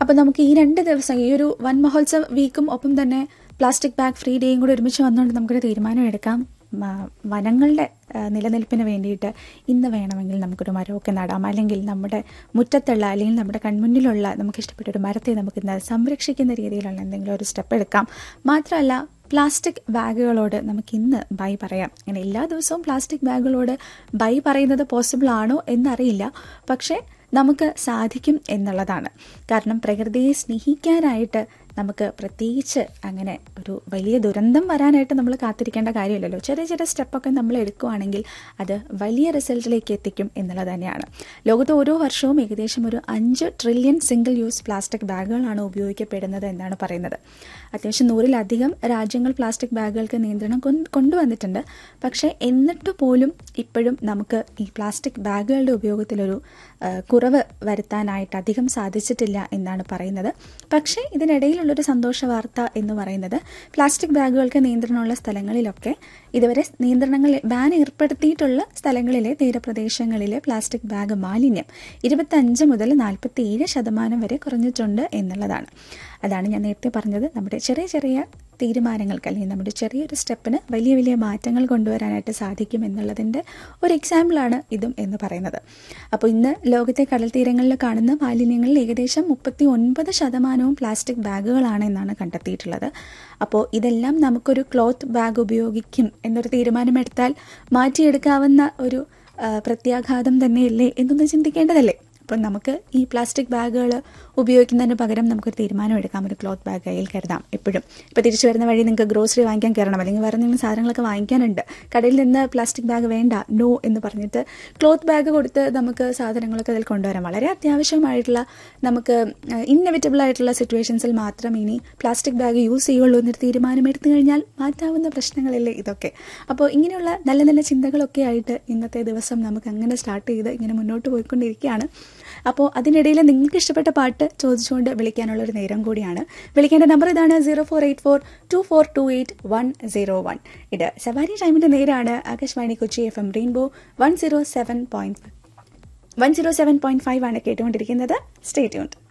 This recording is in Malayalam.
അപ്പോൾ നമുക്ക് ഈ രണ്ട് ദിവസം ഈ ഒരു വൻ മഹോത്സവ് വീക്കും ഒപ്പം തന്നെ പ്ലാസ്റ്റിക് ബാഗ് ഫ്രീ ഡേയും കൂടി ഒരുമിച്ച് വന്നുകൊണ്ട് നമുക്കൊരു തീരുമാനം എടുക്കാം മ- വനങ്ങളുടെ ആ, നിലനിൽപ്പിന് വേണ്ടിയിട്ട് ഇന്ന് വേണമെങ്കിൽ നമുക്കൊരു മരമൊക്കെ നടാം അല്ലെങ്കിൽ നമ്മുടെ മുറ്റത്തുള്ള അല്ലെങ്കിൽ നമ്മുടെ കൺമുന്നിലുള്ള നമുക്ക് ഇഷ്ടപ്പെട്ട ഒരു മരത്തെ നമുക്ക് ഇന്ന് സംരക്ഷിക്കുന്ന രീതിയിലുള്ള എന്തെങ്കിലും ഒരു സ്റ്റെപ്പ് എടുക്കാം മാത്രമല്ല പ്ലാസ്റ്റിക് ബാഗുകളോട് നമുക്ക് ഇന്ന് ബൈ പറയാം അങ്ങനെ എല്ലാ ദിവസവും പ്ലാസ്റ്റിക് ബാഗുകളോട് ബൈ പറയുന്നത് പോസിബിൾ ആണോ എന്നറിയില്ല പക്ഷേ നമുക്ക് സാധിക്കും എന്നുള്ളതാണ് കാരണം പ്രകൃതിയെ സ്നേഹിക്കാനായിട്ട് നമുക്ക് പ്രത്യേകിച്ച് അങ്ങനെ ഒരു വലിയ ദുരന്തം വരാനായിട്ട് നമ്മൾ കാത്തിരിക്കേണ്ട കാര്യമില്ലല്ലോ ചെറിയ ചെറിയ സ്റ്റെപ്പൊക്കെ നമ്മൾ എടുക്കുകയാണെങ്കിൽ അത് വലിയ റിസൾട്ടിലേക്ക് എത്തിക്കും എന്നുള്ളത് തന്നെയാണ് ലോകത്ത് ഓരോ വർഷവും ഏകദേശം ഒരു അഞ്ച് ട്രില്യൺ സിംഗിൾ യൂസ് പ്ലാസ്റ്റിക് ബാഗുകളാണ് ഉപയോഗിക്കപ്പെടുന്നത് എന്നാണ് പറയുന്നത് അത്യാവശ്യം നൂറിലധികം രാജ്യങ്ങൾ പ്ലാസ്റ്റിക് ബാഗുകൾക്ക് നിയന്ത്രണം കൊൺ- കൊണ്ടുവന്നിട്ടുണ്ട് പക്ഷേ എന്നിട്ട് പോലും ഇപ്പോഴും നമുക്ക് ഈ പ്ലാസ്റ്റിക് ബാഗുകളുടെ ഉപയോഗത്തിലൊരു ആ, കുറവ് വരുത്താനായിട്ട് അധികം സാധിച്ചിട്ടില്ല എന്നാണ് പറയുന്നത് പക്ഷേ ഇതിനിടയിലുള്ളൊരു സന്തോഷ വാർത്ത എന്ന് പറയുന്നത് പ്ലാസ്റ്റിക് ബാഗുകൾക്ക് നിയന്ത്രണമുള്ള സ്ഥലങ്ങളിലൊക്കെ ഇതുവരെ നിയന്ത്രണങ്ങൾ ബാൻ ഏർപ്പെടുത്തിയിട്ടുള്ള സ്ഥലങ്ങളിലെ തീരപ്രദേശങ്ങളിലെ പ്ലാസ്റ്റിക് ബാഗ് മാലിന്യം ഇരുപത്തഞ്ച് മുതൽ നാൽപ്പത്തിയേഴ് ശതമാനം വരെ കുറഞ്ഞിട്ടുണ്ട് എന്നുള്ളതാണ് അതാണ് ഞാൻ നേരത്തെ പറഞ്ഞത് നമ്മുടെ ചെറിയ ചെറിയ തീരുമാനങ്ങൾക്ക് അല്ലെങ്കിൽ നമ്മുടെ ചെറിയൊരു സ്റ്റെപ്പിന് വലിയ വലിയ മാറ്റങ്ങൾ കൊണ്ടുവരാനായിട്ട് സാധിക്കും എന്നുള്ളതിൻ്റെ ഒരു എക്സാമ്പിളാണ് ഇതും എന്ന് പറയുന്നത് അപ്പോൾ ഇന്ന് ലോകത്തെ കടൽ തീരങ്ങളിൽ കാണുന്ന മാലിന്യങ്ങളിൽ ഏകദേശം മുപ്പത്തി ഒൻപത് ശതമാനവും പ്ലാസ്റ്റിക് ബാഗുകളാണ് എന്നാണ് കണ്ടെത്തിയിട്ടുള്ളത് അപ്പോൾ ഇതെല്ലാം നമുക്കൊരു ക്ലോത്ത് ബാഗ് ഉപയോഗിക്കും എന്നൊരു തീരുമാനമെടുത്താൽ മാറ്റിയെടുക്കാവുന്ന ഒരു ആ, പ്രത്യാഘാതം തന്നെയല്ലേ എന്നൊന്ന് ചിന്തിക്കേണ്ടതല്ലേ അപ്പം നമുക്ക് ഈ പ്ലാസ്റ്റിക് ബാഗുകൾ ഉപയോഗിക്കുന്നതിന് പകരം നമുക്കൊരു തീരുമാനം എടുക്കാം ഒരു ക്ലോത്ത് ബാഗ് കയ്യിൽ കരുതാം എപ്പോഴും ഇപ്പോൾ തിരിച്ചു വരുന്ന വഴി നിങ്ങൾക്ക് ഗ്രോസറി വാങ്ങിക്കാൻ കയറണം അല്ലെങ്കിൽ വേറെ എന്തെങ്കിലും സാധനങ്ങളൊക്കെ വാങ്ങിക്കാനുണ്ട് കടയിൽ നിന്ന് പ്ലാസ്റ്റിക് ബാഗ് വേണ്ട നോ എന്ന് പറഞ്ഞിട്ട് ക്ലോത്ത് ബാഗ് കൊടുത്ത് നമുക്ക് സാധനങ്ങളൊക്കെ അതിൽ കൊണ്ടുവരാം വളരെ അത്യാവശ്യമായിട്ടുള്ള നമുക്ക് ഇന്നെവിറ്റബിൾ ആയിട്ടുള്ള സിറ്റുവേഷൻസിൽ മാത്രം ഇനി പ്ലാസ്റ്റിക് ബാഗ് യൂസ് ചെയ്യുള്ളൂ എന്നൊരു തീരുമാനം എടുത്തു കഴിഞ്ഞാൽ മാറ്റാവുന്ന പ്രശ്നങ്ങളല്ലേ ഇതൊക്കെ അപ്പോൾ ഇങ്ങനെയുള്ള നല്ല നല്ല ചിന്തകളൊക്കെ ആയിട്ട് ഇന്നത്തെ ദിവസം നമുക്ക് അങ്ങനെ സ്റ്റാർട്ട് ചെയ്ത് ഇങ്ങനെ മുന്നോട്ട് പോയിക്കൊണ്ടിരിക്കുകയാണ് അപ്പോൾ അതിനിടയിൽ നിങ്ങൾക്ക് ഇഷ്ടപ്പെട്ട പാട്ട് ചോദിച്ചുകൊണ്ട് വിളിക്കാനുള്ള ഒരു നേരം കൂടിയാണ് വിളിക്കേണ്ട നമ്പർ ഇതാണ് zero four eight four two four two eight one zero one ഇത് സവാരി ടൈമിൻ്റെ നേരാണ് Akashvani Kochi F M rainbow one zero seven point one zero seven point five ആണ് കേട്ടുകൊണ്ടിരിക്കുന്നത് സ്റ്റേ ട്യൂൺഡ്